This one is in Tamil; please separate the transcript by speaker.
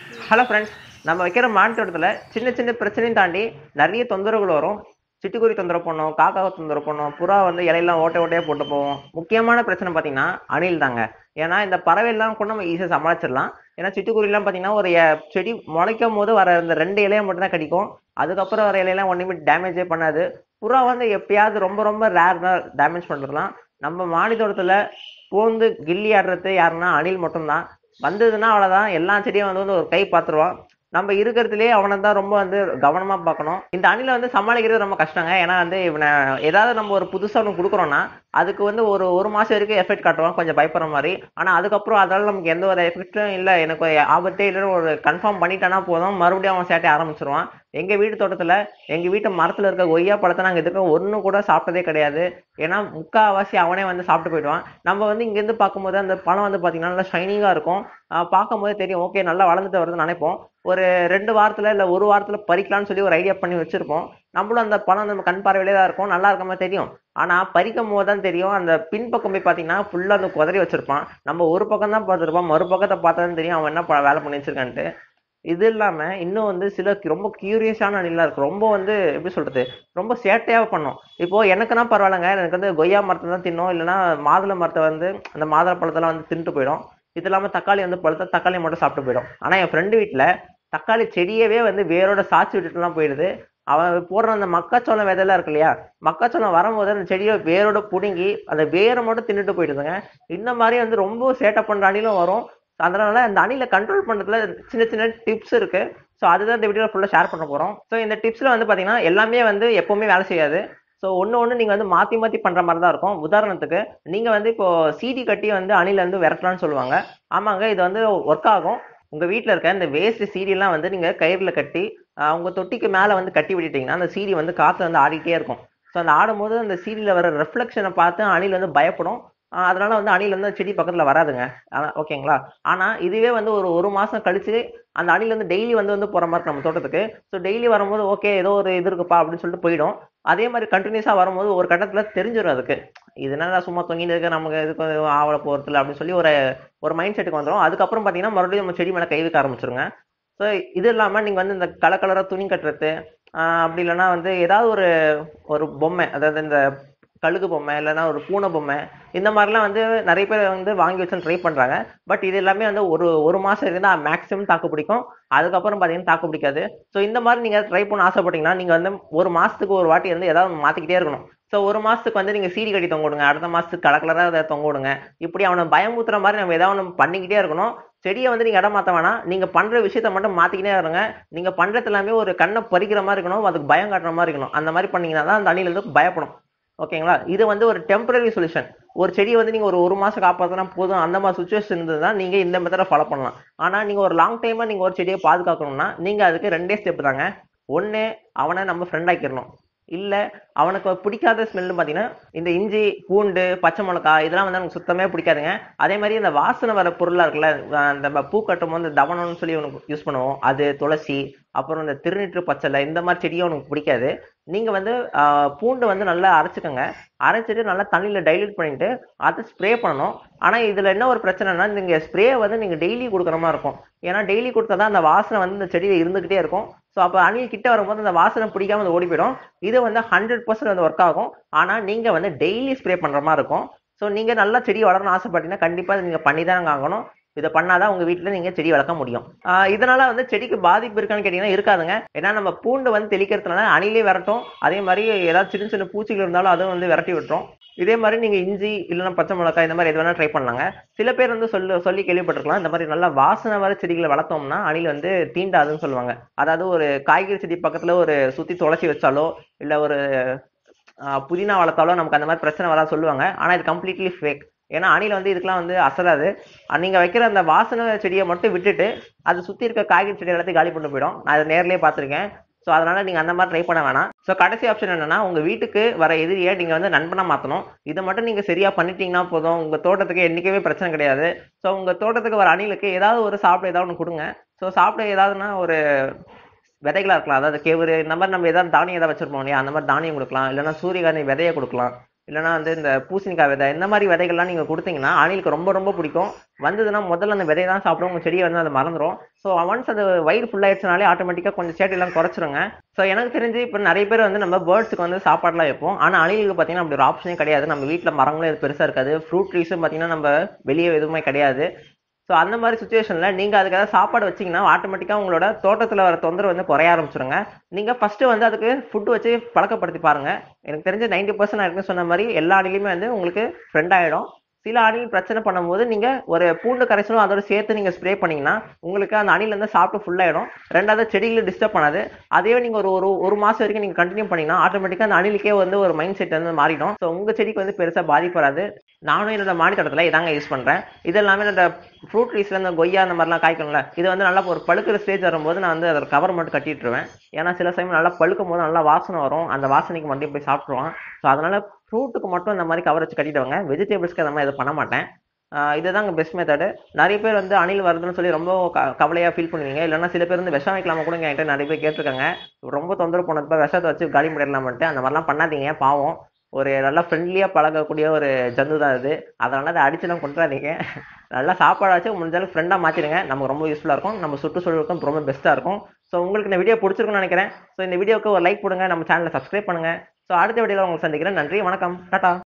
Speaker 1: ஹலோ ஃப்ரெண்ட்ஸ் நம்ம வைக்கிற மான் தோட்டத்தில் சின்ன சின்ன பிரச்சனையும் தாண்டி நிறைய தொந்தரவுகள் வரும் சிட்டுக்குருவி தொந்தரவு பண்ணும் காக்காவை தொந்தரவு பண்ணும் புறா வந்து இலையெல்லாம் ஓட்டை ஓட்டையாக போட்டு போவோம் முக்கியமான பிரச்சனை பார்த்தீங்கன்னா அணில் தாங்க ஏன்னா இந்த பறவையெல்லாம் கூட நம்ம ஈஸியாக சமாளிச்சிடலாம் ஏன்னா சிட்டுக்குருவிலாம் பார்த்தீங்கன்னா ஒரு எ- செடி முளைக்கும் போது வர இந்த ரெண்டு இலையை மட்டும் தான் கடிக்கும் அதுக்கப்புறம் வர இலையெல்லாம் ஒன்றுமே டேமேஜே பண்ணாது புறா வந்து எப்பயாவது ரொம்ப ரொம்ப ரேர் தான் டேமேஜ் பண்ணுறதுலாம் நம்ம மாடி தோட்டத்தில் பூந்து கில்லி ஆடுறது யாருன்னா அணில் மட்டும்தான் வந்ததுன்னா அவ்வளோதான் எல்லா செடியும் வந்து வந்து ஒரு கை பார்த்துருவான் நம்ம இருக்கிறதுலே அவனை தான் ரொம்ப வந்து கவனமா பார்க்கணும் இந்த அணிலை வந்து சமாளிக்கிறது ரொம்ப கஷ்டங்க ஏன்னா வந்து இவனை ஏதாவது நம்ம ஒரு புதுசா ஒன்று கொடுக்குறோம்னா அதுக்கு வந்து ஒரு ஒரு மாசம் வரைக்கும் எஃபெக்ட் காட்டுவான் கொஞ்சம் பயப்படுற மாதிரி ஆனா அதுக்கப்புறம் அதனால நமக்கு எந்த ஒரு எஃபெக்டும் இல்லை எனக்கு ஒரு ஆபத்தே இல்லைன்னு ஒரு கன்ஃபார்ம் பண்ணிட்டானா போதும் மறுபடியும் அவன் சேட்டை ஆரம்பிச்சிருவான் எங்க வீட்டு தோட்டத்துல எங்க வீட்டு மரத்துல இருக்க கொய்யா பழத்தை நாங்க இதுக்கு ஒண்ணு கூட சாப்பிட்டதே கிடையாது ஏன்னா முக்காவாசி அவனே வந்து சாப்பிட்டு போயிடுவான் நம்ம வந்து இங்க இருந்து பார்க்கும்போது அந்த பழம் வந்து பாத்தீங்கன்னா நல்லா ஷைனிங்கா இருக்கும் ஆஹ் பார்க்கும்போது தெரியும் ஓகே நல்லா வளர்ந்துட்டு வருதுன்னு நினைப்போம் ஒரு ரெண்டு வாரத்துல இல்ல ஒரு வாரத்துல பறிக்கலாம்னு சொல்லி ஒரு ஐடியா பண்ணி வச்சிருப்போம் நம்மளும் அந்த பழம் நம்ம கண் பார்வையிலே தான் இருக்கும் நல்லா இருக்க மாதிரி தெரியும் ஆனா பறிக்கும் போது தான் தெரியும் அந்த பின்பக்கம் போய் பாத்தீங்கன்னா ஃபுல்லா அந்த குதறி வச்சிருப்பான் நம்ம ஒரு பக்கம் தான் பார்த்துருப்போம் மறு பக்கத்தை பார்த்தா தான் தெரியும் அவன் என்ன ப- வேலை பண்ணி வச்சிருக்கான்ட்டு இது இல்லாம இன்னும் வந்து சில ரொம்ப கியூரியஸான அணிலா இருக்கு ரொம்ப வந்து எப்படி சொல்றது ரொம்ப சேட்டையா பண்ணும் இப்போ எனக்குன்னா பரவாயில்லைங்க எனக்கு வந்து கொய்யா மரத்தை தான் தின்னும் இல்லைன்னா மாதுளை மரத்தை வந்து அந்த மாதுளை பழத்தெல்லாம் வந்து தின்ட்டு போயிடும் இது இல்லாம தக்காளி வந்து பழுத்தா தக்காளி மட்டும் சாப்பிட்டு போயிடும் ஆனா என் ஃப்ரெண்டு வீட்ல தக்காளி செடியவே வந்து வேரோட சாய்ச்சி விட்டுட்டுலாம் போயிடுது அவன் போடுற அந்த மக்காச்சோளம் விதையெல்லாம் இருக்கு இல்லையா மக்காச்சோளம் வரும்போது அந்த செடியை வேரோட புடுங்கி அந்த வேரை மட்டும் தின்னுட்டு போயிடுதுங்க இந்த மாதிரி வந்து ரொம்ப சேட்டை பண்ற அணிலும் வரும் அதனால அந்த அணிலை கண்ட்ரோல் பண்றதுல சின்ன சின்ன டிப்ஸ் இருக்கு ஸோ அதுதான் இந்த வீடியோவில் ஃபுல்லாக ஷேர் பண்ண போகிறோம் ஸோ இந்த டிப்ஸில் வந்து பார்த்தீங்கன்னா எல்லாமே வந்து எப்போவுமே வேலை செய்யாது ஸோ ஒன்று ஒன்று நீங்கள் வந்து மாற்றி மாற்றி பண்ணுற மாதிரி தான் இருக்கும் உதாரணத்துக்கு நீங்கள் வந்து இப்போ சிடி கட்டி வந்து அணில வந்து விரட்டலாம்னு சொல்லுவாங்க ஆமாங்க இது வந்து ஒர்க் ஆகும் உங்கள் வீட்டில் இருக்க இந்த வேஸ்ட் சீடியெல்லாம் வந்து நீங்கள் கயிறில் கட்டி ஆஹ் உங்க தொட்டிக்கு மேலே வந்து கட்டி விட்டுட்டீங்கன்னா அந்த சீடி வந்து காற்று வந்து ஆடிட்டே இருக்கும் ஸோ அந்த ஆடும்போது அந்த சீடியில் வர ரெஃப்ளெக்ஷனை பார்த்து அணில் வந்து பயப்படும் ஆஹ் அதனால வந்து அணில் வந்து செடி பக்கத்தில் வராதுங்க ஆனா- ஓகேங்களா ஆனால் இதுவே வந்து ஒரு ஒரு மாதம் கழிச்சு அந்த அணில் வந்து டெய்லி வந்து வந்து போகிற மாதிரி நம்ம தோட்டத்துக்கு ஸோ டெய்லி வரும்போது ஓகே ஏதோ ஒரு இது இருக்குப்பா அப்படின்னு சொல்லிட்டு போயிடும் அதே மாதிரி கண்டினியூஸாக வரும்போது ஒரு கட்டத்தில் தெரிஞ்சிடும் அதுக்கு இது என்ன சும்மா தொங்கிட்டு இருக்கு நமக்கு இதுக்கு ஆவலை போகிறதுல அப்படின்னு சொல்லி ஒரு ஒரு மைண்ட் செட்டுக்கு வந்துடும் அதுக்கப்புறம் பார்த்தீங்கன்னா மறுபடியும் நம்ம செடி மேலே கை வைக்க ஆரம்பிச்சிருங்க ஸோ இது இல்லாமல் நீங்கள் வந்து இந்த கலர் கலராக துணி கட்டுறது ஆஹ் அப்படி இல்லைன்னா வந்து ஏதாவது ஒரு ஒரு பொம்மை அதாவது இந்த கழுகு பொம்மை இல்லைன்னா ஒரு பூனை பொம்மை இந்த மாதிரிலாம் வந்து நிறைய பேர் வந்து வாங்கி வச்சு ட்ரை பண்ணுறாங்க பட் இது எல்லாமே வந்து ஒரு ஒரு மாதம் இருந்தால் மேக்ஸிமம் தாக்கு பிடிக்கும் அதுக்கப்புறம் பார்த்தீங்கன்னா தாக்கு பிடிக்காது ஸோ இந்த மாதிரி நீங்கள் ட்ரை பண்ண ஆசைப்பட்டீங்கன்னா நீங்கள் வந்து ஒரு மாதத்துக்கு ஒரு வாட்டி வந்து ஏதாவது ஒண்ணு மாற்றிக்கிட்டே இருக்கணும் ஸோ ஒரு மாதத்துக்கு வந்து நீங்கள் சீடி கட்டி தொங்க விடுங்க அடுத்த மாதத்துக்கு கலர் கலராக ஏதாவது தொங்க விடுங்க இப்படி அவனை பயமுத்துற மாதிரி நம்ம ஏதாவது ஒன்று பண்ணிக்கிட்டே இருக்கணும் செடியை வந்து நீங்கள் இடம் மாற்ற வேணாம் நீங்கள் பண்ணுற விஷயத்த மட்டும் மாற்றிக்கிட்டே இருங்க நீங்கள் பண்ணுறது எல்லாமே ஒரு கண்ணை பறிக்கிற மாதிரி இருக்கணும் அதுக்கு பயம் காட்டுற மாதிரி இருக்கணும் அந்த மாதிரி பண்ணீங்கன்னா தான் அந்த அணில் வந்து பயப்படும் ஓகேங்களா இது வந்து ஒரு டெம்பரரி சொல்யூஷன் ஒரு செடியை வந்து நீங்கள் ஒரு ஒரு மாதம் காப்பாற்றினா போதும் அந்த மாதிரி சுச்சுவேஷன் இருந்ததுன்னா நீங்கள் இந்த மெத்தடை ஃபாலோ பண்ணலாம் ஆனால் நீங்கள் ஒரு லாங் டைமாக நீங்கள் ஒரு செடியை பாதுகாக்கணும்னா நீங்கள் அதுக்கு ரெண்டே ஸ்டெப் தாங்க ஒன்று அவனை நம்ம ஃப்ரெண்ட் ஆக்கிடணும் இல்லை அவனுக்கு பிடிக்காத ஸ்மெல்னு பார்த்தீங்கன்னா இந்த இஞ்சி பூண்டு பச்சை மிளகாய் இதெல்லாம் வந்து எனக்கு சுத்தமே பிடிக்காதுங்க அதே மாதிரி இந்த வாசனை வர பொருளாக இருக்குல்ல அஹ் இந்த பூ கட்டும் போது தவனம்னு சொல்லி உனக்கு யூஸ் பண்ணுவோம் அது துளசி அப்புறம் இந்த திருநீற்று பச்சலை இந்த மாதிரி செடியும் உனக்கு பிடிக்காது நீங்கள் வந்து ஆஹ் பூண்டு வந்து நல்லா அரைச்சிக்கோங்க அரைச்சிட்டு நல்லா தண்ணியில் டைல்யூட் பண்ணிட்டு அதை ஸ்ப்ரே பண்ணணும் ஆனால் இதில் என்ன ஒரு பிரச்சனைனா நீங்கள் ஸ்ப்ரே வந்து நீங்கள் டெய்லி கொடுக்குற மாதிரி இருக்கும் ஏன்னா டெய்லி கொடுத்தா தான் அந்த வாசனை வந்து இந்த செடியில் இருந்துக்கிட்டே இருக்கும் ஸோ அப்போ அணில் கிட்ட வரும்போது அந்த வாசனை பிடிக்காம அது ஓடி போயிடும் இது வந்து ஹண்ட்ரட் பர்சன்ட் வந்து ஒர்க் ஆகும் ஆனால் நீங்கள் வந்து டெய்லி ஸ்ப்ரே பண்ணுற மாதிரி இருக்கும் ஸோ நீங்கள் நல்லா செடி வளரணும்னு ஆசைப்பட்டீங்கன்னா கண்டிப்பாக நீங்கள் பண்ணி தான் ஆகணும் இதை பண்ணாதான் உங்க வீட்டில் நீங்க செடி வளர்க்க முடியும் ஆஹ் இதனால வந்து செடிக்கு பாதிப்பு இருக்கான்னு கேட்டீங்கன்னா இருக்காதுங்க ஏன்னா நம்ம பூண்டு வந்து தெளிக்கிறதுனால அணிலே விரட்டும் அதே மாதிரி ஏதாவது சின்ன சின்ன பூச்சிகள் இருந்தாலும் அதுவும் வந்து விரட்டி விட்டுரும் இதே மாதிரி நீங்க இஞ்சி இல்லைன்னா பச்சை மிளகாய் இந்த மாதிரி எது வேணா ட்ரை பண்ணலாங்க சில பேர் வந்து சொல்லி சொல்லி கேள்விப்பட்டிருக்கலாம் இந்த மாதிரி நல்லா வாசனை வர செடிகளை வளர்த்தோம்னா அணில் வந்து தீண்டாதுன்னு சொல்லுவாங்க அதாவது ஒரு காய்கறி செடி பக்கத்துல ஒரு சுத்தி துளசி வச்சாலோ இல்ல ஒரு ஆஹ் புதினா வளர்த்தாலோ நமக்கு அந்த மாதிரி பிரச்சனை வராது சொல்லுவாங்க ஆனா இது கம்ப்ளீட்லி ஃபேக் ஏன்னா அணில் வந்து இதுக்கெல்லாம் வந்து அசராது அஹ் நீங்க வைக்கிற அந்த வாசனை செடியை மட்டும் விட்டுட்டு அது சுத்தி இருக்க காய்கறி செடி எல்லாத்தையும் காலி பண்ணி போயிடும் நான் அதை நேர்லயே பார்த்திருக்கேன் ஸோ அதனால நீங்க அந்த மாதிரி ட்ரை பண்ண வேணாம் ஸோ கடைசி ஆப்ஷன் என்னன்னா உங்க வீட்டுக்கு வர எதிரியை நீங்க வந்து நண்பனா மாத்தணும் இதை மட்டும் நீங்க சரியா பண்ணிட்டீங்கன்னா போதும் உங்க தோட்டத்துக்கு என்னைக்குமே பிரச்சனை கிடையாது ஸோ உங்க தோட்டத்துக்கு வர அணிலுக்கு ஏதாவது ஒரு சாப்பிட ஏதாவது ஒன்று கொடுங்க ஸோ சாப்பிட ஏதாவதுன்னா ஒரு விதைகளா இருக்கலாம் அதாவது கேவுரு இந்த மாதிரி நம்ம ஏதாவது தானியம் ஏதாவது வச்சிருப்போம் இல்லையா அந்த மாதிரி தானியம் கொடுக்கலாம் இல்லைன்னா சூரியகாந்தி விதையை கொடுக்கலாம் இல்லைன்னா வந்து இந்த பூசணிக்காய் விதை இந்த மாதிரி விதைகள்லாம் நீங்கள் கொடுத்தீங்கன்னா அணிலுக்கு ரொம்ப ரொம்ப பிடிக்கும் வந்ததுன்னா முதல்ல அந்த விதையை தான் சாப்பிடும் உங்கள் செடியை வந்து அதை மறந்துடும் ஸோ ஒன்ஸ் அது வயிறு ஃபுல்லாகிடுச்சுனாலே ஆட்டோமேட்டிக்காக கொஞ்சம் சேட்டையெல்லாம் குறைச்சிருங்க ஸோ எனக்கு தெரிஞ்சு இப்போ நிறைய பேர் வந்து நம்ம பேர்ட்ஸுக்கு வந்து சாப்பாடுலாம் வைப்போம் ஆனால் அணிலுக்கு பார்த்தீங்கன்னா அப்படி ஒரு ஆப்ஷனே கிடையாது நம்ம வீட்டில் மரங்களும் இது பெருசாக இருக்காது ஃப்ரூட் ட்ரீஸும் பார்த்தீங்கன்னா நம்ம வெளியே எதுவுமே கிடையாது ஸோ அந்த மாதிரி சுச்சுவேஷனில் நீங்கள் அதுக்கு ஏதாவது சாப்பாடு வச்சிங்கன்னா ஆட்டோமேட்டிக்காக உங்களோட தோட்டத்தில் வர தொந்தரவு வந்து குறைய ஆரம்பிச்சிருங்க நீங்கள் ஃபஸ்ட்டு வந்து அதுக்கு ஃபுட்டு வச்சு பழக்கப்படுத்தி பாருங்கள் எனக்கு தெரிஞ்ச நைன்டி பர்சன்ட் இருக்குன்னு சொன்ன மாதிரி எல்லா அணிலையுமே வந்து உங்களுக்கு ஃப்ரெண்ட் ஆகிடும் சில அணில் பிரச்சனை பண்ணும்போது நீங்கள் ஒரு பூண்டு கரைசலும் அதோட சேர்த்து நீங்கள் ஸ்ப்ரே பண்ணீங்கன்னா உங்களுக்கு அந்த அணில் வந்து சாப்பிட்டு ஃபுல்லாகிடும் ரெண்டாவது செடிகளை டிஸ்டர்ப் பண்ணாது அதே நீங்கள் ஒரு ஒரு ஒரு மாதம் வரைக்கும் நீங்கள் கண்டினியூ பண்ணீங்கன்னா ஆட்டோமேட்டிக்காக அந்த அணிலுக்கே வந்து ஒரு மைண்ட் செட் வந்து மாறிடும் ஸோ உங்கள் செடிக்கு வந்து பெருசாக பாதிப்பு வராது நானும் என்னோட மாடி தோட்டத்தில் இதாங்க யூஸ் பண்ணுறேன் இது எல்லாமே என்னோட ஃப்ரூட் ட்ரீஸில் இந்த கொய்யா அந்த மாதிரிலாம் காய்க்கணும்ல இது வந்து நல்லா ஒரு பழுக்கிற ஸ்டேஜ் வரும்போது நான் வந்து அதோட கவர் மட்டும் கட்டிட்டுருவேன் ஏன்னா சில சமயம் நல்லா பழுக்கும் போது நல்லா வாசனை வரும் அந்த வாசனைக்கு மட்டும் போய் சாப்பிட்ருவான் ஸோ அதனால ஃப்ரூட்டுக்கு மட்டும் இந்த மாதிரி கவர் வச்சு கட்டிடுவாங்க வெஜிடபிள்ஸ்க்கு அந்த மாதிரி எதுவும் பண்ண மாட்டேன் ஆஹ் இதுதாங்க பெஸ்ட் மெத்தடு நிறைய பேர் வந்து அணில் வருதுன்னு சொல்லி ரொம்ப க கவலையாக ஃபீல் பண்ணுவீங்க இல்லைன்னா சில பேர் வந்து விஷம் வைக்கலாமா கூட என்கிட்ட நிறைய பேர் கேட்டிருக்காங்க ரொம்ப தொந்தரவு பண்ணப்ப விஷத்தை வச்சு காலி பண்ணிடலாமன்ட்டு அந்த மாதிரிலாம் பண்ணாதீங்க பாவம் ஒரு நல்லா ஃப்ரெண்ட்லியாக பழகக்கூடிய ஒரு ஜந்து தான் இது அதனால அதை அடிச்சுலாம் கொண்டுறாதீங்க நல்லா சாப்பாடு வச்சு முடிஞ்சாலும் ஃப்ரெண்டாக மாற்றிடுங்க நமக்கு ரொம்ப யூஸ்ஃபுல்லாக இருக்கும் நம்ம சுற்றுச்சூழலுக்கும் ரொம்ப பெஸ்ட்டாக இருக்கும் ஸோ உங்களுக்கு இந்த வீடியோ பிடிச்சிருக்கும்னு நினைக்கிறேன் ஸோ இந்த வீடியோக்கு ஒரு லைக் போடுங்க நம்ம சேனலை சப்ஸ்கிரைப் பண்ணுங்கள் ஸோ அடுத்த வீடியோவில் உங்களுக்கு சந்திக்கிறேன் நன்றி வணக்கம் டாட்டா